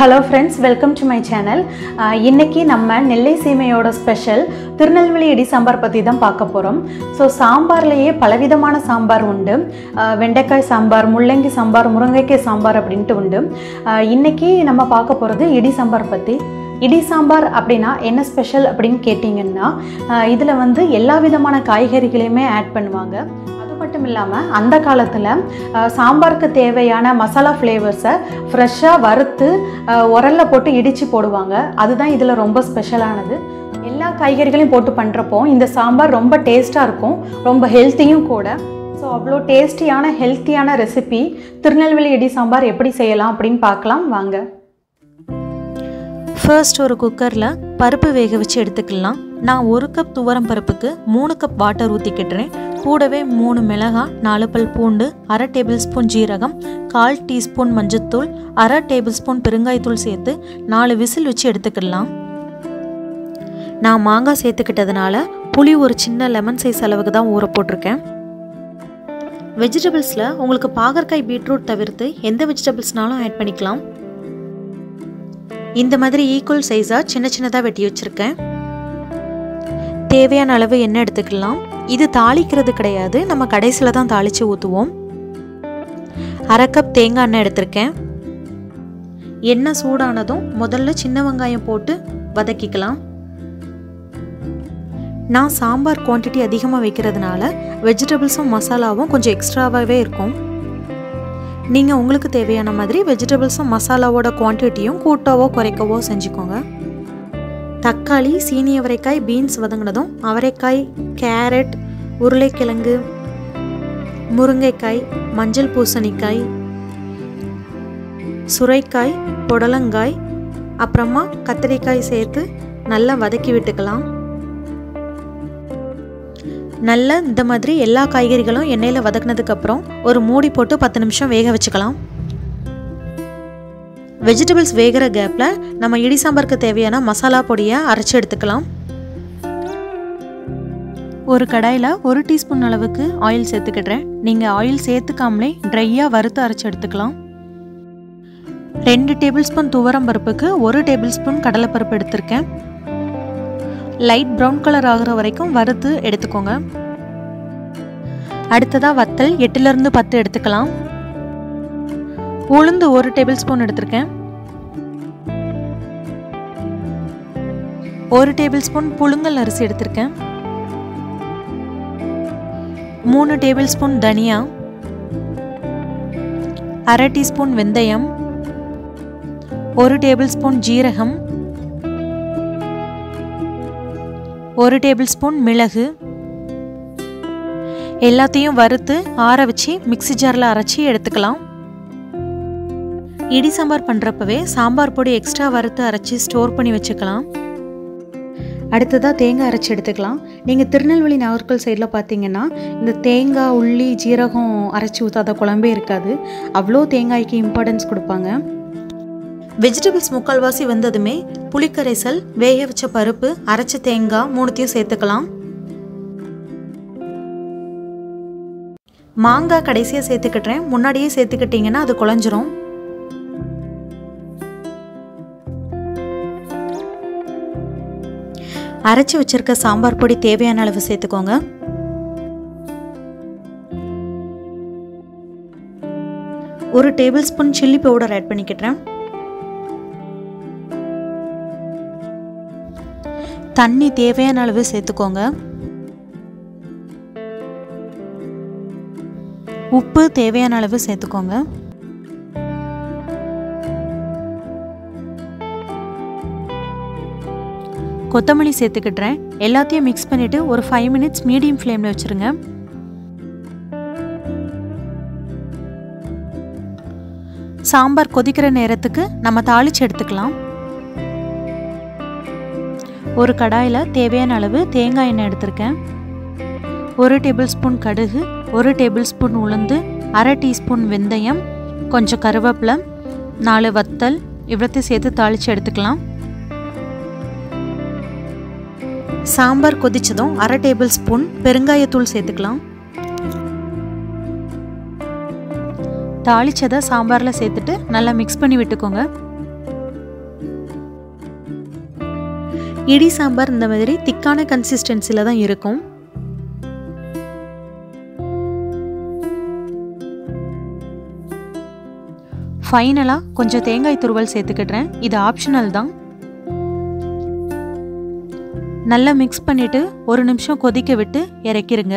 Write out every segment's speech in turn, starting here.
hello friends welcome to my channel இன்னைக்கு நம்ம நெல்லை சீமையோட special Tirunelveli இடி சாம்பார் பற்றி தான் பார்க்க போகிறோம் ஸோ சாம்பார்லேயே பலவிதமான சாம்பார் உண்டு அஹ், வெண்டைக்காய் சாம்பார் முள்ளங்கி சாம்பார் முருங்கைக்காய் சாம்பார் அப்படின்ட்டு உண்டு அஹ், இன்னைக்கு நம்ம பார்க்க போகிறது இடி சாம்பார் பற்றி இடி சாம்பார் அப்படின்னா என்ன ஸ்பெஷல் அப்படின்னு கேட்டிங்கன்னா இதில் வந்து எல்லா விதமான காய்கறிகளையுமே ஆட் பண்ணுவாங்க அது மட்டும் இல்லாமல் அந்த காலத்தில் சாம்பாருக்கு தேவையான மசாலா ஃப்ளேவர்ஸை ஃப்ரெஷ்ஷாக வறுத்து அஹ், உரல்ல போட்டு இடித்து போடுவாங்க அதுதான் இதில் ரொம்ப ஸ்பெஷலானது எல்லா காய்கறிகளையும் போட்டு பண்ணுறப்போ இந்த சாம்பார் ரொம்ப டேஸ்ட்டாக இருக்கும் ரொம்ப ஹெல்த்தியும் கூட ஸோ அவ்வளோ டேஸ்டியான ஹெல்த்தியான ரெசிபி திருநெல்வேலி இடி சாம்பார் எப்படி செய்யலாம் அப்படின்னு பார்க்கலாம் வாங்க ஃபர்ஸ்ட் ஒரு குக்கரில் பருப்பு வேக வச்சு எடுத்துக்கலாம் நான் ஒரு கப் துவரம் பருப்புக்கு மூணு கப் வாட்டர் ஊற்றிக்கிட்டுறேன் கூடவே மூணு மிளகாய் நாலு பல் பூண்டு அரை டேபிள் ஸ்பூன் ஜீரகம் கால் டீஸ்பூன் மஞ்சத்தூள் அரை டேபிள் ஸ்பூன் பெருங்காயத்தூள் சேர்த்து நாலு விசில் வச்சு எடுத்துக்கிடலாம் நான் மாங்காய் சேர்த்துக்கிட்டதுனால புளி ஒரு சின்ன லெமன் சைஸ் அளவுக்கு தான் ஊற போட்டிருக்கேன் வெஜிடபிள்ஸில் உங்களுக்கு பாகற்காய் பீட்ரூட் தவிர்த்து எந்த வெஜிடபிள்ஸ்னாலும் ஆட் பண்ணிக்கலாம் இந்த மாதிரி ஈக்குவல் சைஸாக சின்ன சின்னதாக வெட்டி வச்சுருக்கேன் தேவையான அளவு எண்ணெய் எடுத்துக்கலாம் இது தாளிக்கிறது கிடையாது நம்ம கடைசியில் தான் தாளித்து ஊற்றுவோம் அரை கப் தேங்காய் எண்ணெய் எடுத்திருக்கேன் எண்ணெய் சூடானதும் முதல்ல சின்ன வெங்காயம் போட்டு வதக்கிக்கலாம் நான் சாம்பார் குவான்டிட்டி அதிகமாக வைக்கிறதுனால வெஜிடபிள்ஸும் மசாலாவும் கொஞ்சம் எக்ஸ்ட்ராவாகவே இருக்கும் நீங்கள் உங்களுக்கு தேவையான மாதிரி வெஜிடபிள்ஸும் மசாலாவோட குவான்டிட்டியும் கூட்டவோ குறைக்கவோ செஞ்சுக்கோங்க தக்காளி சீனி அவரைக்காய் பீன்ஸ் வதங்கினதும் அவரைக்காய் கேரட் உருளைக்கிழங்கு முருங்கைக்காய் மஞ்சள் பூசணிக்காய் சுரைக்காய் புடலங்காய் அப்புறமா கத்திரிக்காய் சேர்த்து நல்லா வதக்கி விட்டுக்கலாம் நல்லா இந்த மாதிரி எல்லா காய்கறிகளும் எண்ணெயில் வதக்குனதுக்கப்புறம் ஒரு மூடி போட்டு பத்து நிமிஷம் வேக வச்சுக்கலாம் வெஜிடபிள்ஸ் வேகிற கேப்பில் நம்ம இடி சாம்பாருக்கு தேவையான மசாலா பொடியை அரைச்சி எடுத்துக்கலாம் ஒரு கடாயில் ஒரு டீஸ்பூன் அளவுக்கு ஆயில் சேர்த்துக்கிடுறேன் நீங்கள் ஆயில் சேர்த்துக்காமலே ட்ரையாக வறுத்து அரைச்சி எடுத்துக்கலாம் ரெண்டு டேபிள் ஸ்பூன் துவரம் பருப்புக்கு ஒரு டேபிள் ஸ்பூன் கடலைப்பருப்பு எடுத்திருக்கேன் லைட் ப்ரௌன் கலர் ஆகிற வரைக்கும் வறுத்து எடுத்துக்கோங்க அடுத்ததாக வத்தல் எட்டுலேருந்து பத்து எடுத்துக்கலாம் உளுந்து ஒரு டேபிள் ஸ்பூன் எடுத்திருக்கேன் ஒரு டேபிள் ஸ்பூன் புழுங்கல் அரிசி எடுத்திருக்கேன் மூணு டேபிள் ஸ்பூன் தனியா அரை டீஸ்பூன் வெந்தயம் ஒரு டேபிள் ஸ்பூன் ஜீரகம் ஒரு டேபிள் ஸ்பூன் மிளகு எல்லாத்தையும் வறுத்து ஆற வச்சு மிக்ஸி ஜாரில் அரைச்சி எடுத்துக்கலாம் இடி சாம்பார் பண்ணுறப்பவே சாம்பார் பொடி எக்ஸ்ட்ரா வறுத்து அரைச்சி ஸ்டோர் பண்ணி வச்சுக்கலாம் அடுத்ததாக தேங்காய் அரைச்சி எடுத்துக்கலாம் நீங்கள் திருநெல்வேலி நாகர்கோவில் சைடில் பார்த்தீங்கன்னா இந்த தேங்காய் உள்ளி ஜீரகம் அரைச்சி ஊற்றாத குழம்பே இருக்காது அவ்வளோ தேங்காய்க்கு இம்பார்ட்டன்ஸ் கொடுப்பாங்க வெஜிடபிள்ஸ் முக்கால்வாசி வந்ததுமே புளிக்கரைசல் வேக வச்ச பருப்பு அரைச்ச தேங்காய் மூணுத்தையும் சேர்த்துக்கலாம் மாங்காய் கடைசியாக சேர்த்துக்கிட்டுறேன் முன்னாடியே சேர்த்துக்கிட்டிங்கன்னா அது குழஞ்சிரும் அரைச்சி வச்சிருக்க சாம்பார் பொடி தேவையான அளவு சேர்த்துக்கோங்க ஒரு tablespoon chilli powder add பண்ணிக்கிட்டேன் தண்ணி தேவையான அளவு சேர்த்துக்கோங்க உப்பு தேவையான அளவு சேர்த்துக்கோங்க கொத்தமல்லி சேர்த்துக்கிட்டுறேன் எல்லாத்தையும் மிக்ஸ் பண்ணிவிட்டு ஒரு ஃபைவ் மினிட்ஸ் மீடியம் ஃப்ளேமில் வச்சுருங்க சாம்பார் கொதிக்கிற நேரத்துக்கு நம்ம தாளித்து எடுத்துக்கலாம் ஒரு கடாயில் தேவையான அளவு தேங்காய் எண்ணெய் எடுத்திருக்கேன் ஒரு டேபிள் ஸ்பூன் கடுகு ஒரு டேபிள் ஸ்பூன் உளுந்து அரை டீஸ்பூன் வெந்தயம் கொஞ்சம் கருவேப்பிலை நாலு வத்தல் இவ்வளோத்தையும் சேர்த்து தாளித்து எடுத்துக்கலாம் சாம்பார் கொதிச்சதும் அரை டேபிள் ஸ்பூன் பெருங்காயத்தூள் சேர்த்துக்கலாம் தாளிச்சதை சாம்பாரில் சேர்த்துட்டு நல்லா மிக்ஸ் பண்ணி விட்டுக்கோங்க இடி சாம்பார் இந்த மாதிரி திக்கான கன்சிஸ்டன்சியில் தான் இருக்கும் ஃபைனலாக கொஞ்சம் தேங்காய் துருவல் சேர்த்துக்கிடுறேன் இது ஆப்ஷனல் தான் நல்லா மிக்ஸ் பண்ணிவிட்டு ஒரு நிமிஷம் கொதிக்க விட்டு இறக்கிருங்க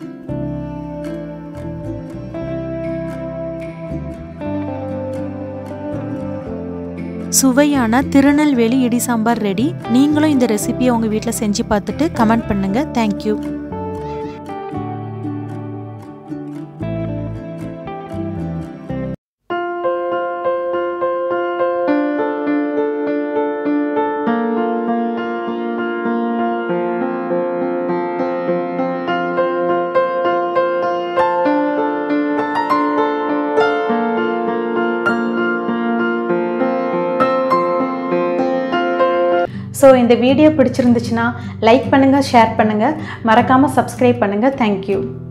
சுவையான திருநெல்வேலி இடி சாம்பார் ரெடி நீங்களும் இந்த ரெசிபியை உங்கள் வீட்டில் செஞ்சு பார்த்துட்டு கமெண்ட் பண்ணுங்கள் தேங்க்யூ ஸோ இந்த வீடியோ பிடிச்சிருந்துச்சுன்னா லைக் பண்ணுங்கள் ஷேர் பண்ணுங்கள் மறக்காமல் சப்ஸ்கிரைப் பண்ணுங்கள் தேங்க்யூ